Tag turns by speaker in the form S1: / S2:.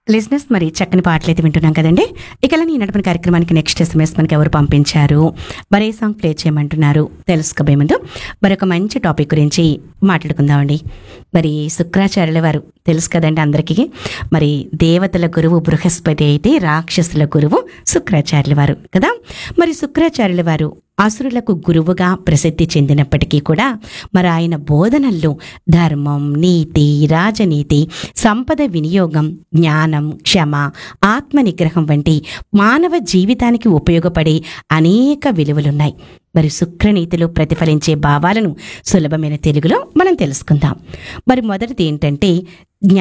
S1: లిజినెస్ మరి చక్కని పాటలు అయితే వింటున్నాం కదండి ఇక ఈ నడపని కార్యక్రమానికి నెక్స్ట్ ఎస్ఎంఎస్ మనకి ఎవరు పంపించారు మరి ఏ సాంగ్ ప్లే చేయమంటున్నారు తెలుసుకోబోయే ముందు మరి ఒక మంచి టాపిక్ గురించి మాట్లాడుకుందామండి మరి శుక్రాచార్యుల వారు తెలుసు కదండి అందరికీ మరి దేవతల గురువు బృహస్పతి అయితే రాక్షసుల గురువు శుక్రాచార్యుల వారు కదా మరి శుక్రాచార్యుల వారు అసురులకు గురువుగా ప్రసిద్ధి చెందినప్పటికీ కూడా మరి ఆయన బోధనల్లో ధర్మం నీతి రాజనీతి సంపద వినియోగం జ్ఞానం క్షమ ఆత్మ నిగ్రహం వంటి మానవ జీవితానికి ఉపయోగపడే అనేక విలువలున్నాయి మరి శుక్రనీతిలో ప్రతిఫలించే భావాలను సులభమైన తెలుగులో మనం తెలుసుకుందాం మరి మొదటిది ఏంటంటే